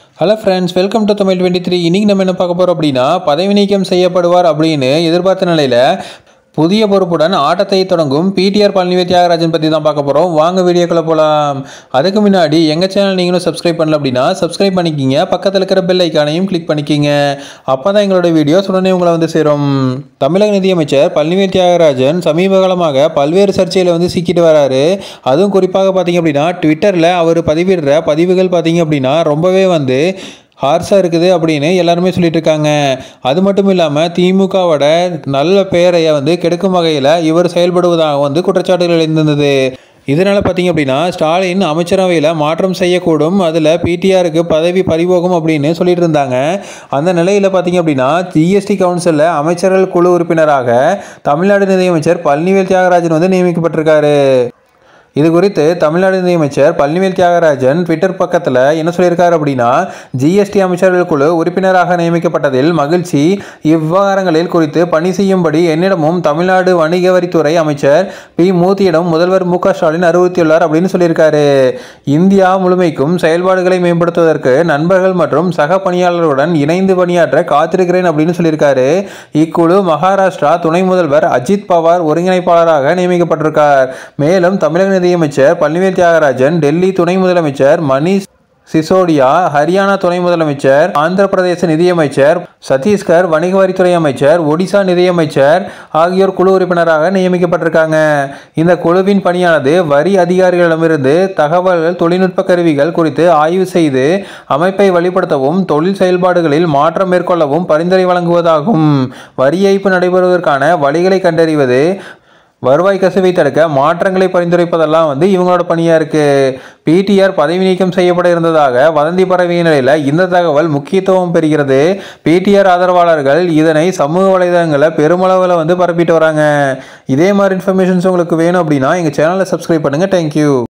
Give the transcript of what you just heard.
hello friends welcome to Tamil twenty three இன்றைக்கி நம்ம என்ன பார்க்க போகிறோம் அப்படின்னா பதவி நீக்கம் செய்யப்படுவார் அப்படின்னு எதிர்பார்த்த நிலையில் புதிய பொறுப்புடன் ஆட்டத்தை தொடங்கும் பிடிஆர் பழனிவே தியாகராஜன் பற்றி தான் பார்க்க போகிறோம் வாங்க வீடியோக்குள்ளே போகலாம் அதுக்கு முன்னாடி எங்கள் சேனல் நீங்களும் சப்ஸ்கிரைப் பண்ணல அப்படின்னா சப்ஸ்கிரைப் பண்ணிக்கிங்க பக்கத்தில் இருக்கிற பெல் ஐக்கானையும் கிளிக் பண்ணிக்கிங்க அப்போ தான் எங்களோட வீடியோஸ் உடனே உங்களை வந்து சேரும் தமிழக நிதியமைச்சர் பழனிவே தியாகராஜன் சமீப காலமாக பல்வேறு சர்ச்சையில் வந்து சிக்கிட்டு வராரு அதுவும் குறிப்பாக பார்த்தீங்க அப்படின்னா ட்விட்டரில் அவர் பதிவிடுற பதிவுகள் பார்த்தீங்க அப்படின்னா ரொம்பவே வந்து ஹார்ஸாக இருக்குது அப்படின்னு எல்லாருமே சொல்லிட்டு இருக்காங்க அது மட்டும் இல்லாமல் திமுகவோட நல்ல பெயரையை வந்து கெடுக்கும் வகையில் இவர் செயல்படுவதாக வந்து குற்றச்சாட்டுகள் எழுந்திருந்தது இதனால் பார்த்தீங்க அப்படின்னா ஸ்டாலின் அமைச்சரவையில் மாற்றம் செய்யக்கூடும் அதில் பிடிஆருக்கு பதவி பறிபோகும் அப்படின்னு சொல்லிட்டு இருந்தாங்க அந்த நிலையில் பார்த்தீங்க அப்படின்னா ஜிஎஸ்டி கவுன்சிலில் அமைச்சர்கள் குழு உறுப்பினராக தமிழ்நாடு நிதியமைச்சர் பழனிவேல் தியாகராஜன் வந்து நியமிக்கப்பட்டிருக்காரு இது குறித்து தமிழ்நாடு நிதியமைச்சர் பழனிவேல் தியாகராஜன் ட்விட்டர் பக்கத்தில் என்ன சொல்லியிருக்காரு அப்படின்னா ஜிஎஸ்டி அமைச்சர்கள் குழு உறுப்பினராக நியமிக்கப்பட்டதில் மகிழ்ச்சி இவ்விவகாரங்களில் குறித்து பணி செய்யும்படி என்னிடமும் தமிழ்நாடு வணிக வரித்துறை அமைச்சர் பி மூர்த்தியிடம் முதல்வர் மு க ஸ்டாலின் அறிவுறுத்தியுள்ளார் அப்படின்னு சொல்லியிருக்காரு இந்தியா முழுமைக்கும் செயல்பாடுகளை மேம்படுத்துவதற்கு நண்பர்கள் மற்றும் சக பணியாளர்களுடன் இணைந்து பணியாற்ற காத்திருக்கிறேன் அப்படின்னு சொல்லியிருக்காரு இக்குழு மகாராஷ்டிரா துணை முதல்வர் அஜித் பவார் ஒருங்கிணைப்பாளராக நியமிக்கப்பட்டிருக்கார் மேலும் தமிழக நிதியமைச்சர் பழனிவேல் தியாகராஜன் டெல்லி துணை முதலமைச்சர் மணிஷ் சிசோடியா ஹரியானா துணை முதலமைச்சர் ஆந்திர பிரதேச நிதியமைச்சர் சத்தீஸ்கர் வணிக வரித்துறை அமைச்சர் ஒடிசா நிதியமைச்சர் ஆகியோர் குழு உறுப்பினராக நியமிக்கப்பட்டிருக்காங்க இந்த குழுவின் பணியானது வரி அதிகாரிகளிடமிருந்து தகவல்கள் தொழில்நுட்ப கருவிகள் குறித்து ஆய்வு செய்து அமைப்பை வழிபடுத்தவும் தொழில் செயல்பாடுகளில் மாற்றம் மேற்கொள்ளவும் பரிந்துரை வழங்குவதாகும் வரி ஏய்ப்பு நடைபெறுவதற்கான வழிகளை கண்டறிவது வருவாய் கசிவை தடுக்க மாற்றங்களை பரிந்துரைப்பதெல்லாம் வந்து இவங்களோட பணியாக இருக்குது பிடிஆர் பதவி நீக்கம் செய்யப்பட இருந்ததாக வதந்தி பரவிய நிலையில் இந்த தகவல் முக்கியத்துவம் பெறுகிறது பிடிஆர் ஆதரவாளர்கள் இதனை சமூக வலைதளங்களில் பெருமளவில் வந்து பரப்பிட்டு வராங்க இதே மாதிரி இன்ஃபர்மேஷன்ஸ் உங்களுக்கு வேணும் அப்படின்னா எங்கள் சேனலை சப்ஸ்கிரைப் பண்ணுங்கள் தேங்க்யூ